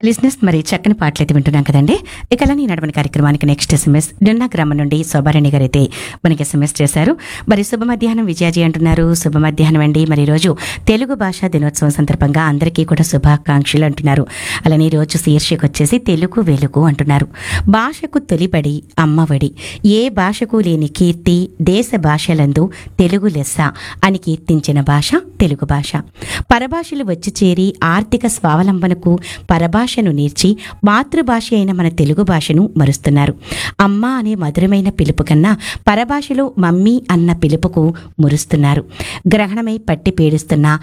లిజినెస్ మరి చక్కని పాటలైతే వింటున్నాం కదండి ఇక అలానే నడవని కార్యక్రమానికి నెక్స్ట్ ఎస్ఎంఎస్ డున్నా గ్రామం నుండి శోభారాణి గారు అయితే మనకి ఎస్ఎంఎస్ చేశారు మరి శుభ మధ్యాహ్నం విజయాజీ అంటున్నారు శుభ మధ్యాహ్నం అండి మరి ఈ రోజు తెలుగు భాషా దినోత్సవం సందర్భంగా అందరికీ కూడా శుభాకాంక్షలు అంటున్నారు అలానే ఈ రోజు శీర్షిక వచ్చేసి తెలుగు వెలుగు అంటున్నారు భాషకు తొలిబడి అమ్మఒడి ఏ భాషకు లేని కీర్తి దేశ భాషలందు తెలుగు లెస్స అని కీర్తించిన భాష తెలుగు భాష పరభాషలు వచ్చి చేరి ఆర్థిక స్వావలంబనకు పరభాషను నేర్చి మాతృభాష అయిన మన తెలుగు భాషను మరుస్తున్నారు అమ్మ అనే మధురమైన పిలుపు కన్నా పరభాషలో మమ్మీ అన్న పిలుపుకు మురుస్తున్నారు గ్రహణమై పట్టి పీడిస్తున్న